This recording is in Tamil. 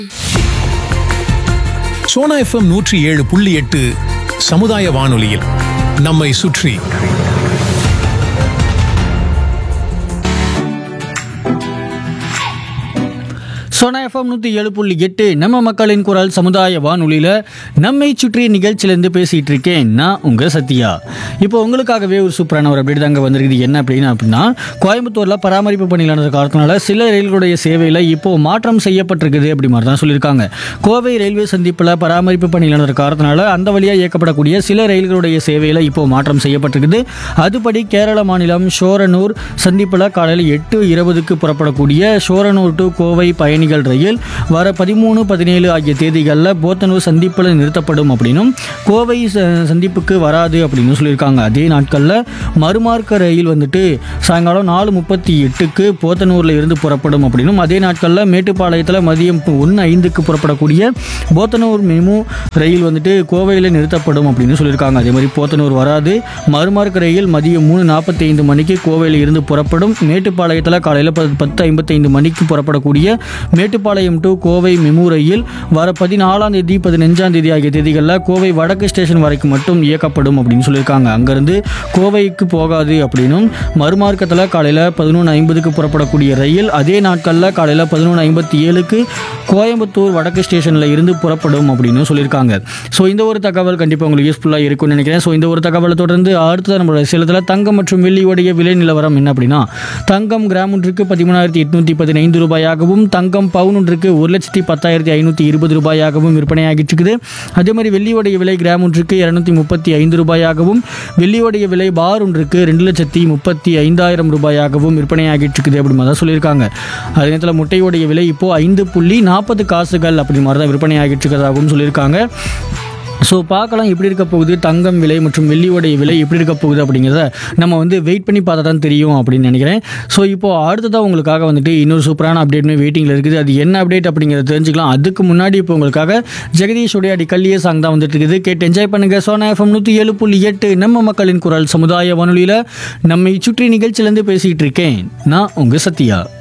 சோனா எஃப்எம் நூற்றி ஏழு புள்ளி எட்டு சமுதாய வானொலியில் நம்மை சுற்றி சோனா எஃப்எம் நூற்றி ஏழு புள்ளி எட்டு நம்ம மக்களின் குரல் சமுதாய வானொலியில் நம்மை சுற்றி நிகழ்ச்சியிலேருந்து பேசிகிட்டு இருக்கேன் நான் உங்கள் சத்யா இப்போ உங்களுக்காகவே ஒரு சூப்பரான ஒரு அப்டேட் தாங்க வந்திருக்குது என்ன அப்படின்னு அப்படின்னா கோயம்புத்தூரில் பராமரிப்பு பணிகள் நடந்த காரணத்தினால சில ரயில்களுடைய சேவையில் இப்போ மாற்றம் செய்யப்பட்டிருக்குது அப்படி மாதிரி தான் சொல்லியிருக்காங்க கோவை ரயில்வே சந்திப்பில் பராமரிப்பு பணிகள் நடந்த காரணத்தினால அந்த வழியாக இயக்கப்படக்கூடிய சில ரயில்களுடைய சேவையில் இப்போ மாற்றம் செய்யப்பட்டிருக்குது அதுபடி கேரள மாநிலம் ஷோரனூர் சந்திப்பில் காலையில் எட்டு இருபதுக்கு புறப்படக்கூடிய ஷோரனூர் டு கோவை பயணிகள் ரயில் வர பதிமூணு பதினேழு ஆகிய தேதிகளில் போத்தனூர் சந்திப்பில் நிறுத்தப்படும் அப்படின்னும் கோவை ச- சந்திப்புக்கு வராது அப்படின்னு சொல்லியிருக்காங்க அதே நாட்களில் மறுமார்க்க ரயில் வந்துட்டு சாயங்காலம் நாலு முப்பத்தி எட்டுக்கு போத்தனூரில் இருந்து புறப்படும் அப்படின்னும் அதே நாட்களில் மேட்டுப்பாளையத்தில் மதியம் ஒன்று ஐந்துக்கு புறப்படக்கூடிய போத்தனூர் மெமு ரயில் வந்துட்டு கோவையில் நிறுத்தப்படும் அப்படின்னு சொல்லியிருக்காங்க அதே மாதிரி போத்தனூர் வராது மறுமார்க்க ரயில் மதியம் மூணு நாற்பத்தி ஐந்து மணிக்கு கோவையில் இருந்து புறப்படும் மேட்டுப்பாளையத்தில் காலையில் பத்து பத்து ஐம்பத்தைந்து மணிக்கு புறப்படக்கூடிய மேட்டுப்பாளையம் டு கோவை மெமு ரயில் வர பதினாலாம் தேதி பதினஞ்சாம் தேதி ஆகிய தேதிகளில் கோவை வடக்கு ஸ்டேஷன் வரைக்கும் மட்டும் இயக்கப்படும் அப்படின்னு சொல்லியிருக்காங்க அங்கேருந்து கோவைக்கு போகாது அப்படின்னும் மறுமார்க்கத்தில் காலையில் பதினொன்று ஐம்பதுக்கு புறப்படக்கூடிய ரயில் அதே நாட்களில் காலையில் பதினொன்று ஐம்பத்தி ஏழுக்கு கோயம்புத்தூர் வடக்கு ஸ்டேஷனில் இருந்து புறப்படும் அப்படின்னு சொல்லியிருக்காங்க ஸோ இந்த ஒரு தகவல் கண்டிப்பாக உங்களுக்கு யூஸ்ஃபுல்லாக இருக்கும்னு நினைக்கிறேன் ஸோ இந்த ஒரு தகவலை தொடர்ந்து அடுத்தது நம்மளோட சேலத்தில் தங்கம் மற்றும் வெள்ளியுடைய விலை நிலவரம் என்ன அப்படின்னா தங்கம் கிராம் ஒன்றுக்கு பதிமூணாயிரத்தி எட்நூற்றி பதினைந்து ரூபாயாகவும் தங்கம் பவுன் ஒன்றுக்கு ஒரு லட்சத்தி பத்தாயிரத்தி ஐநூற்றி இருபது ரூபாயாகவும் விற்பனையாகிட்டு இருக்குது அதே மாதிரி வெள்ளியுடைய விலை கிராம் ஒன்றுக்கு இரநூத்தி முப்பத்தி ஐந்து ரூபாயாகவும் வெள்ளியுடைய விலை பார் ஒன்றுக்கு ரெண்டு லட்சத்தி முப்பத்தி ஐந்தாயிரம் ரூபாயாகவும் விற்பனையாகிட்டு இருக்குது அப்படி மாதிரி தான் சொல்லியிருக்காங்க அதே நேரத்தில் முட்டையுடைய விலை இப்போது ஐந்து புள்ளி நாற்பது காசுகள் அப்படி மாதிரி தான் விற்பனையாகிட்டு இருக்கிறதாகவும் சொல்லியிருக்காங்க ஸோ பார்க்கலாம் எப்படி இருக்க போகுது தங்கம் விலை மற்றும் வெள்ளியோடைய விலை எப்படி இருக்க போகுது அப்படிங்கிறத நம்ம வந்து வெயிட் பண்ணி பார்த்தா தான் தெரியும் அப்படின்னு நினைக்கிறேன் ஸோ இப்போ அடுத்ததாக உங்களுக்காக வந்துட்டு இன்னொரு சூப்பரான அப்டேட்மே வெயிட்டிங்கில் இருக்குது அது என்ன அப்டேட் அப்படிங்கிறத தெரிஞ்சுக்கலாம் அதுக்கு முன்னாடி இப்போ உங்களுக்காக ஜெகதீஷோடைய அடி கல்லியே சாங் தான் வந்துட்டு இருக்குது கேட்டு என்ஜாய் பண்ணுங்க சோனா எஃப்எம் நூற்றி ஏழு புள்ளி எட்டு நம்ம மக்களின் குரல் சமுதாய வானொலியில் நம்மை சுற்றி நிகழ்ச்சியிலேருந்து பேசிகிட்டு இருக்கேன் நான் உங்கள் சத்யா